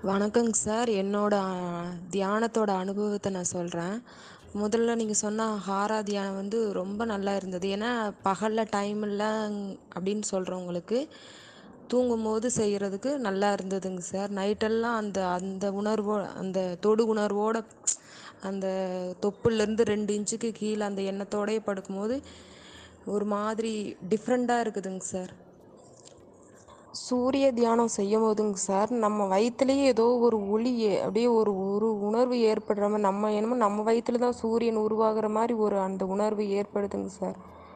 வணக்கங்க சார் என்னோட தியானத்தோட அனுபவத்தை நான் சொல்கிறேன் முதல்ல நீங்கள் சொன்ன ஹாரா தியானம் வந்து ரொம்ப நல்லா இருந்தது ஏன்னா பகலில் டைம் இல்லை அப்படின்னு சொல்கிறவங்களுக்கு தூங்கும்போது செய்கிறதுக்கு நல்லா இருந்ததுங்க சார் நைட்டெல்லாம் அந்த அந்த உணர்வோ அந்த தொடு உணர்வோட அந்த தொப்புலேருந்து ரெண்டு இன்ச்சுக்கு கீழே அந்த எண்ணத்தோடயே படுக்கும்போது ஒரு மாதிரி டிஃப்ரெண்ட்டாக இருக்குதுங்க சார் சூரிய தியானம் செய்யும் போதுங்க சார் நம்ம வயிற்றுலேயே ஏதோ ஒரு ஒளி ஏ- அப்படியே ஒரு ஒரு உணர்வு ஏற்படுற மாதிரி நம்ம என்னமோ நம்ம வயிற்றுல தான் சூரியன் உருவாகிற மாதிரி ஒரு அந்த உணர்வு ஏற்படுதுங்க சார்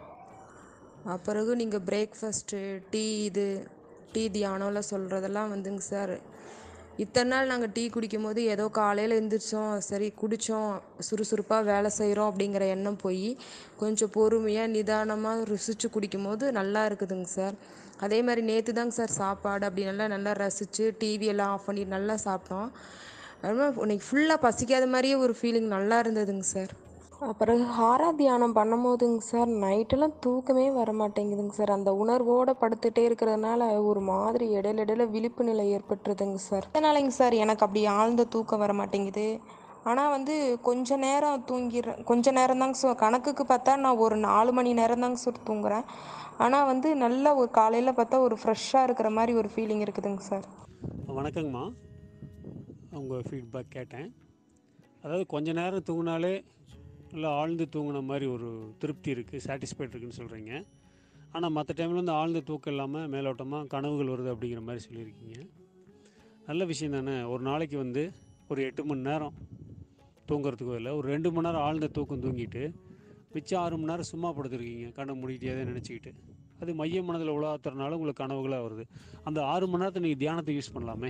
அப்பிறகு நீங்கள் பிரேக்ஃபாஸ்ட்டு டீ இது டீ தியானம்லாம் சொல்கிறதெல்லாம் வந்துங்க சார் இத்தனை நாள் நாங்கள் டீ குடிக்கும் போது ஏதோ காலையில் எழுந்திரிச்சோம் சரி குடித்தோம் சுறுசுறுப்பாக வேலை செய்கிறோம் அப்படிங்கிற எண்ணம் போய் கொஞ்சம் பொறுமையாக நிதானமாக ருசித்து குடிக்கும் போது நல்லா இருக்குதுங்க சார் அதே மாதிரி நேற்று தாங்க சார் சாப்பாடு அப்படி நல்லா நல்லா ரசித்து டிவி எல்லாம் ஆஃப் பண்ணி நல்லா சாப்பிட்டோம் அதுவும் இன்னைக்கு ஃபுல்லாக பசிக்காத மாதிரியே ஒரு ஃபீலிங் நல்லா இருந்ததுங்க சார் அப்புறம் ஹாரா தியானம் பண்ணும்போதுங்க சார் நைட்டெல்லாம் தூக்கமே வர மாட்டேங்குதுங்க சார் அந்த உணர்வோடு படுத்துகிட்டே இருக்கிறதுனால ஒரு மாதிரி இடையில இடையில விழிப்பு நிலை ஏற்பட்டுருதுங்க சார் அதனாலங்க சார் எனக்கு அப்படி ஆழ்ந்த தூக்கம் வர மாட்டேங்குது ஆனால் வந்து கொஞ்ச நேரம் தூங்கிடுறேன் கொஞ்ச நேரம் தாங்க சார் கணக்குக்கு பார்த்தா நான் ஒரு நாலு மணி நேரம் தாங்க சார் தூங்குறேன் ஆனால் வந்து நல்ல ஒரு காலையில் பார்த்தா ஒரு ஃப்ரெஷ்ஷாக இருக்கிற மாதிரி ஒரு ஃபீலிங் இருக்குதுங்க சார் வணக்கங்கம்மா உங்கள் ஃபீட்பேக் கேட்டேன் அதாவது கொஞ்ச நேரம் தூங்கினாலே நல்லா ஆழ்ந்து தூங்கின மாதிரி ஒரு திருப்தி இருக்குது சாட்டிஸ்ஃபைட் இருக்குன்னு சொல்கிறீங்க ஆனால் மற்ற டைமில் வந்து ஆழ்ந்த தூக்கம் இல்லாமல் மேலோட்டமாக கனவுகள் வருது அப்படிங்கிற மாதிரி சொல்லியிருக்கீங்க நல்ல விஷயம் தானே ஒரு நாளைக்கு வந்து ஒரு எட்டு மணி நேரம் தூங்குறதுக்கு இல்லை ஒரு ரெண்டு மணி நேரம் ஆழ்ந்த தூக்கம் தூங்கிட்டு மிச்சம் ஆறு மணி நேரம் சும்மா படுத்துருக்கீங்க கண்ணை மூடிட்டே தான் நினச்சிக்கிட்டு அது மைய மனதில் உலாத்துறனால உங்களுக்கு கனவுகளாக வருது அந்த ஆறு மணி நேரத்தை நீங்கள் தியானத்தை யூஸ் பண்ணலாமே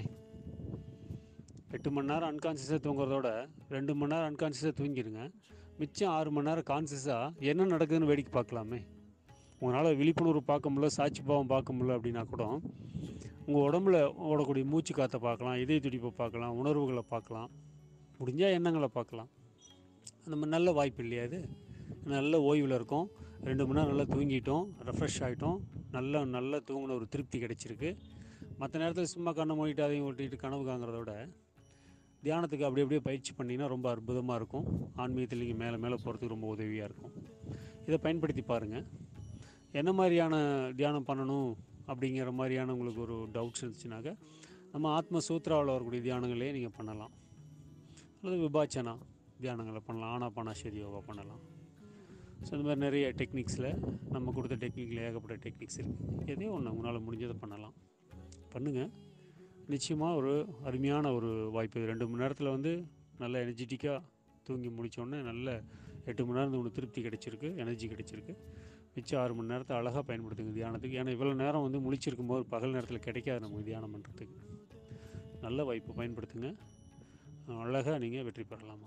எட்டு மணி நேரம் அன்கான்சியஸாக தூங்குறதோட ரெண்டு மணி நேரம் அன்கான்சியஸாக தூங்கிடுங்க மிச்சம் ஆறு மணி நேரம் கான்சியஸாக என்ன நடக்குதுன்னு வேடிக்கை பார்க்கலாமே உங்களால் விழிப்புணர்வு பார்க்க முடியல சாட்சி பாவம் பார்க்க முடியல அப்படின்னா கூட உங்கள் உடம்புல ஓடக்கூடிய மூச்சு காற்றை பார்க்கலாம் இதய துடிப்பை பார்க்கலாம் உணர்வுகளை பார்க்கலாம் முடிஞ்சால் எண்ணங்களை பார்க்கலாம் அந்த மாதிரி நல்ல வாய்ப்பு இல்லையா அது நல்ல ஓய்வில் இருக்கும் ரெண்டு மணி நேரம் நல்லா தூங்கிட்டோம் ரெஃப்ரெஷ் ஆகிட்டோம் நல்லா நல்லா தூங்கின ஒரு திருப்தி கிடைச்சிருக்கு மற்ற நேரத்தில் சும்மா கண்ணை மூடிட்டு அதையும் ஒட்டிட்டு கனவு காங்கிறத விட தியானத்துக்கு அப்படி அப்படியே பயிற்சி பண்ணிங்கன்னா ரொம்ப அற்புதமாக இருக்கும் ஆன்மீகத்தில் நீங்கள் மேலே மேலே போகிறதுக்கு ரொம்ப உதவியாக இருக்கும் இதை பயன்படுத்தி பாருங்கள் என்ன மாதிரியான தியானம் பண்ணணும் அப்படிங்கிற மாதிரியான உங்களுக்கு ஒரு டவுட்ஸ் இருந்துச்சுனாக்க நம்ம ஆத்ம சூத்ராவில் வரக்கூடிய தியானங்களே நீங்கள் பண்ணலாம் அல்லது விபாச்சனா தியானங்களை பண்ணலாம் ஆனாபானாசரி யோகா பண்ணலாம் ஸோ இந்த மாதிரி நிறைய டெக்னிக்ஸில் நம்ம கொடுத்த டெக்னிக்கில் ஏகப்பட்ட டெக்னிக்ஸ் இருக்குது எதையோ ஒன்று உங்களால் முடிஞ்சதை பண்ணலாம் பண்ணுங்கள் நிச்சயமாக ஒரு அருமையான ஒரு வாய்ப்பு இது ரெண்டு மணி நேரத்தில் வந்து நல்ல எனர்ஜெட்டிக்காக தூங்கி முடித்தோடனே நல்ல எட்டு மணி நேரம் உங்களுக்கு திருப்தி கிடைச்சிருக்கு எனர்ஜி கிடைச்சிருக்கு மிச்சம் ஆறு மணி நேரத்தை அழகாக பயன்படுத்துங்க தியானத்துக்கு ஏன்னா இவ்வளோ நேரம் வந்து முழிச்சிருக்கும் போது பகல் நேரத்தில் கிடைக்காது நமக்கு தியானம் பண்ணுறதுக்கு நல்ல வாய்ப்பு பயன்படுத்துங்க அழகாக நீங்கள் வெற்றி பெறலாமா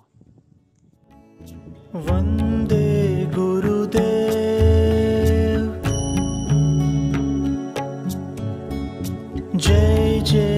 वन्दे गुरुदेव जय जय